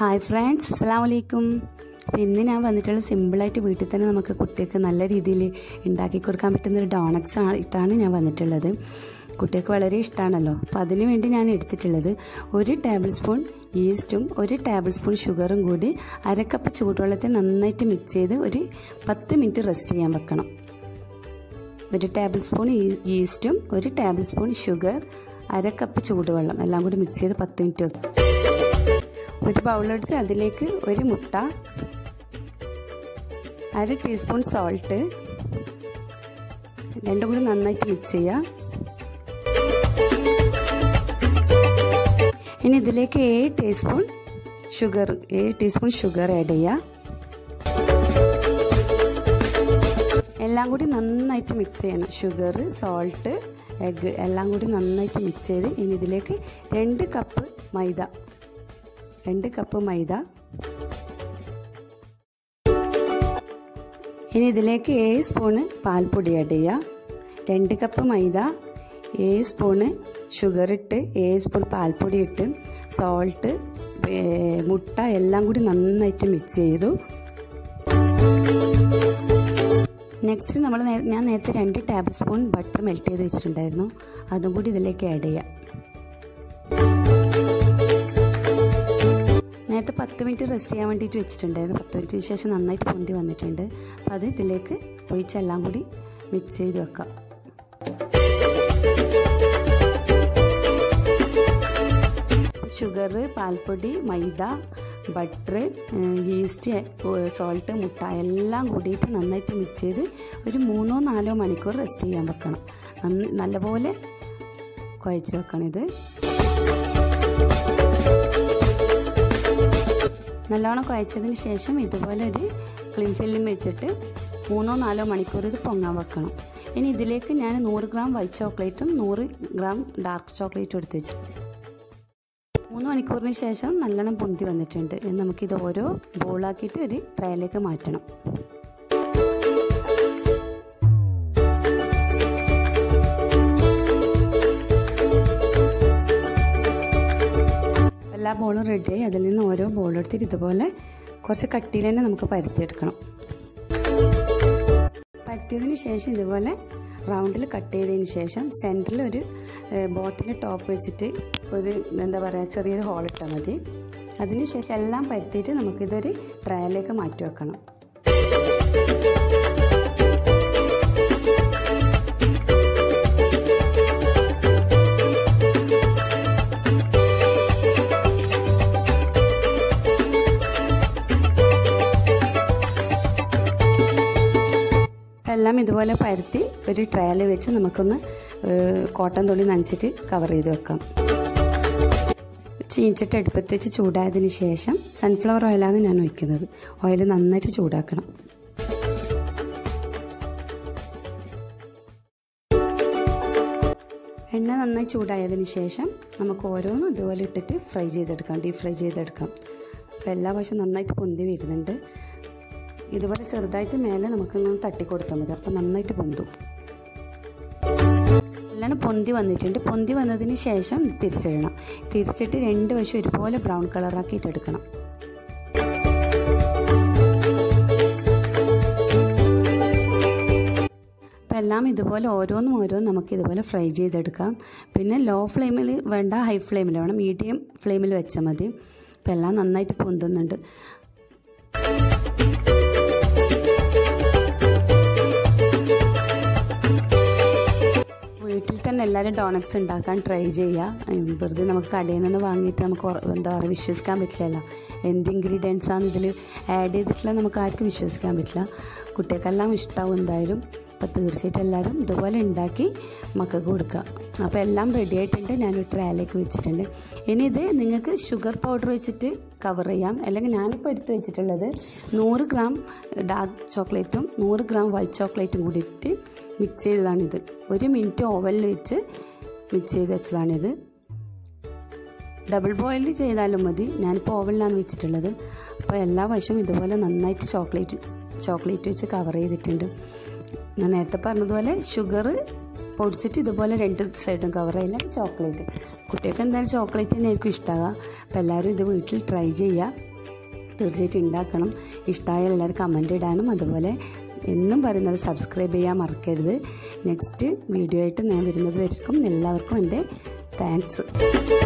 hi friends അസ്സാം വലൈക്കും അപ്പോൾ ഇന്ന് ഞാൻ വന്നിട്ടുള്ള സിമ്പിളായിട്ട് വീട്ടിൽ തന്നെ നമുക്ക് കുട്ടികൾക്ക് നല്ല രീതിയിൽ ഉണ്ടാക്കി കൊടുക്കാൻ പറ്റുന്ന ഒരു ഡോണക്സ് ആയിട്ടാണ് ഞാൻ വന്നിട്ടുള്ളത് കുട്ടികൾക്ക് വളരെ ഇഷ്ടമാണല്ലോ അപ്പോൾ അതിന് വേണ്ടി ഞാൻ എടുത്തിട്ടുള്ളത് ഒരു ടേബിൾ സ്പൂൺ ഈസ്റ്റും ഒരു ടേബിൾ സ്പൂൺ ഷുഗറും കൂടി അരക്കപ്പ് ചൂടുവെള്ളത്തിൽ നന്നായിട്ട് മിക്സ് ചെയ്ത് ഒരു പത്ത് മിനിറ്റ് റെസ്റ്റ് ചെയ്യാൻ വെക്കണം ഒരു ടേബിൾ സ്പൂൺ ഈസ്റ്റും ഒരു ടേബിൾ സ്പൂൺ ഷുഗർ അര കപ്പ് ചൂടുവെള്ളം എല്ലാം കൂടി മിക്സ് ചെയ്ത് പത്ത് മിനിറ്റ് വെക്കും ഒരു ബൗളെടുത്ത് അതിലേക്ക് ഒരു മുട്ട അര ടീസ്പൂൺ സോൾട്ട് രണ്ടും കൂടി നന്നായിട്ട് മിക്സ് ചെയ്യുക ഇനി ഇതിലേക്ക് ഏഴ് ടീസ്പൂൺ ഷുഗർ ഏഴ് ടീസ്പൂൺ ഷുഗർ ആഡ് ചെയ്യുക എല്ലാം കൂടി നന്നായിട്ട് മിക്സ് ചെയ്യണം ഷുഗർ സോൾട്ട് എഗ്ഗ് എല്ലാം കൂടി നന്നായിട്ട് മിക്സ് ചെയ്ത് ഇനി ഇതിലേക്ക് രണ്ട് കപ്പ് മൈദ രണ്ട് കപ്പ് മൈദ ഇനി ഇതിലേക്ക് ഏഴ് സ്പൂണ് പാൽപ്പൊടി ആഡ് ചെയ്യുക രണ്ട് കപ്പ് മൈദ ഏഴ് സ്പൂണ് ഷുഗർ ഇട്ട് ഏഴ് സ്പൂൺ പാൽപ്പൊടി ഇട്ട് സോൾട്ട് മുട്ട എല്ലാം കൂടി നന്നായിട്ട് മിക്സ് ചെയ്തു നെക്സ്റ്റ് നമ്മൾ ഞാൻ നേരത്തെ രണ്ട് ടേബിൾ സ്പൂൺ ബട്ടർ മെൽറ്റ് ചെയ്ത് വെച്ചിട്ടുണ്ടായിരുന്നു അതും കൂടി ഇതിലേക്ക് ആഡ് ചെയ്യാം നേരത്തെ പത്ത് മിനിറ്റ് റെസ്റ്റ് ചെയ്യാൻ വേണ്ടിയിട്ട് വെച്ചിട്ടുണ്ടായിരുന്നു പത്ത് മിനിറ്റിന് ശേഷം നന്നായിട്ട് പൊന്തി വന്നിട്ടുണ്ട് അപ്പോൾ അത് ഇതിലേക്ക് ഒഴിച്ചെല്ലാം കൂടി മിക്സ് ചെയ്ത് വെക്കാം ഷുഗർ പാൽപ്പൊടി മൈദ ബട്ടർ ഈസ്റ്റ് സോൾട്ട് മുട്ട എല്ലാം കൂടിയിട്ട് നന്നായിട്ട് മിക്സ് ചെയ്ത് ഒരു മൂന്നോ നാലോ മണിക്കൂർ റെസ്റ്റ് ചെയ്യാൻ വെക്കണം നല്ലപോലെ കുഴച്ച് വെക്കണം ഇത് നല്ലോണം കുഴച്ചതിന് ശേഷം ഇതുപോലെ ഒരു ക്ലീൻ ഫില്ലും വെച്ചിട്ട് മൂന്നോ നാലോ മണിക്കൂർ ഇത് പൊങ്ങാൻ വെക്കണം ഇനി ഇതിലേക്ക് ഞാൻ നൂറ് ഗ്രാം വൈറ്റ് ചോക്ലേറ്റും നൂറ് ഗ്രാം ഡാർക്ക് ചോക്ലേറ്റും എടുത്ത് വെച്ചിട്ടുണ്ട് മൂന്ന് മണിക്കൂറിന് ശേഷം നല്ലോണം പൊന്തി വന്നിട്ടുണ്ട് നമുക്കിത് ഓരോ ബോളാക്കിയിട്ട് ഒരു ട്രേയിലേക്ക് മാറ്റണം എല്ലാ ബോളും റെഡിയായി അതിൽ നിന്ന് ഓരോ ബോൾ എടുത്തിട്ട് ഇതുപോലെ കുറച്ച് കട്ടിയിൽ തന്നെ നമുക്ക് പരത്തിയെടുക്കണം പരത്തിയതിന് ശേഷം ഇതുപോലെ റൗണ്ടിൽ കട്ട് ചെയ്തതിന് ശേഷം സെൻറ്ററിൽ ഒരു ബോട്ടിൽ ടോപ്പ് വെച്ചിട്ട് ഒരു എന്താ പറയുക ചെറിയൊരു ഹോൾ ഇട്ടാൽ മതി അതിന് ശേഷം എല്ലാം പരത്തിയിട്ട് നമുക്കിതൊരു ട്രയലിലേക്ക് മാറ്റി വെക്കണം എല്ലാം ഇതുപോലെ പരത്തി ഒരു ട്രയൽ വെച്ച് നമുക്കൊന്ന് കോട്ടൺ തുണി നനച്ചിട്ട് കവർ ചെയ്ത് വെക്കാം ചീഞ്ചിട്ട് അടുപ്പത്ത് വെച്ച് ചൂടായതിന് ശേഷം സൺഫ്ലവർ ഓയിലാണ് ഞാൻ ഒഴിക്കുന്നത് ഓയിൽ നന്നായിട്ട് ചൂടാക്കണം എണ്ണ നന്നായി ചൂടായതിന് ശേഷം നമുക്ക് ഓരോന്നും ഇതുപോലെ ഇട്ടിട്ട് ഫ്രൈ ചെയ്തെടുക്കാം ഡീപ് ഫ്രൈ ചെയ്തെടുക്കാം അപ്പോൾ എല്ലാ വശം നന്നായിട്ട് പൊന്തി വരുന്നുണ്ട് ഇതുപോലെ ചെറുതായിട്ട് മേലെ നമുക്കിങ്ങനെ തട്ടി കൊടുത്താൽ മതി അപ്പം നന്നായിട്ട് പൊന്തും നല്ലോണം പൊന്തി വന്നിട്ടുണ്ട് പൊന്തി വന്നതിന് ശേഷം തിരിച്ചിടണം തിരിച്ചിട്ട് രണ്ട് വശം ഒരുപോലെ ബ്രൗൺ കളറാക്കിയിട്ട് എടുക്കണം അപ്പം എല്ലാം ഇതുപോലെ ഓരോന്നും ഓരോന്നും നമുക്ക് ഇതുപോലെ ഫ്രൈ ചെയ്തെടുക്കാം പിന്നെ ലോ ഫ്ലെയിമിൽ വേണ്ട ഹൈ ഫ്ലെയിമിൽ വേണം മീഡിയം ഫ്ലെയിമിൽ വെച്ചാൽ മതി അപ്പം എല്ലാം നന്നായിട്ട് പൊന്തുന്നുണ്ട് വീട്ടിൽ തന്നെ എല്ലാവരും ഡോണക്സ് ഉണ്ടാക്കാൻ ട്രൈ ചെയ്യുക വെറുതെ നമുക്ക് കടയിൽ നിന്ന് വാങ്ങിയിട്ട് നമുക്ക് എന്താ പറയുക വിശ്വസിക്കാൻ പറ്റില്ലല്ലോ എന്ത് ഇൻഗ്രീഡിയൻസ് ആണ് ഇതിൽ ആഡ് ചെയ്തിട്ടുള്ള നമുക്ക് ആർക്കും വിശ്വസിക്കാൻ പറ്റില്ല കുട്ടികൾക്കെല്ലാം ഇഷ്ടമാവും എന്തായാലും അപ്പോൾ തീർച്ചയായിട്ടും എല്ലാവരും ഇതുപോലെ ഉണ്ടാക്കി മക്കൾക്ക് കൊടുക്കുക അപ്പോൾ എല്ലാം റെഡി ആയിട്ടുണ്ട് ഞാൻ ട്രയലേക്ക് വെച്ചിട്ടുണ്ട് ഇനി ഇത് നിങ്ങൾക്ക് ഷുഗർ പൗഡർ വെച്ചിട്ട് കവർ ചെയ്യാം അല്ലെങ്കിൽ ഞാനിപ്പോൾ എടുത്ത് വെച്ചിട്ടുള്ളത് നൂറ് ഗ്രാം ഡാർക്ക് ചോക്ലേറ്റും നൂറ് ഗ്രാം വൈറ്റ് ചോക്ലേറ്റും കൂടിയിട്ട് മിക്സ് ചെയ്തതാണിത് ഒരു മിനിറ്റ് ഓവനിൽ വെച്ച് മിക്സ് ചെയ്ത് വെച്ചതാണിത് ഡബിൾ ബോയിൽ ചെയ്താലും മതി ഞാനിപ്പോൾ ഓവനിലാണ് വെച്ചിട്ടുള്ളത് അപ്പോൾ എല്ലാ വശവും ഇതുപോലെ നന്നായിട്ട് ചോക്ലേറ്റ് ചോക്ലേറ്റ് വെച്ച് കവർ ചെയ്തിട്ടുണ്ട് ഞാൻ നേരത്തെ പറഞ്ഞതുപോലെ ഷുഗർ പൊടിച്ചിട്ട് ഇതുപോലെ രണ്ട് സൈഡും കവർ ചെയ്യില്ല ചോക്ലേറ്റ് കുട്ടികൾക്ക് എന്തായാലും ചോക്ലേറ്റ് തന്നെ ആയിരിക്കും ഇഷ്ടമാകുക അപ്പോൾ എല്ലാവരും ഇത് വീട്ടിൽ ട്രൈ ചെയ്യുക തീർച്ചയായിട്ടും ഉണ്ടാക്കണം ഇഷ്ടമായാൽ എല്ലാവരും കമൻ്റ് ഇടാനും അതുപോലെ എന്നും പറയുന്നത് സബ്സ്ക്രൈബ് ചെയ്യാൻ മറക്കരുത് നെക്സ്റ്റ് വീഡിയോ ആയിട്ട് ഞാൻ വരുന്നത് വരെയും എല്ലാവർക്കും എൻ്റെ താങ്ക്സ്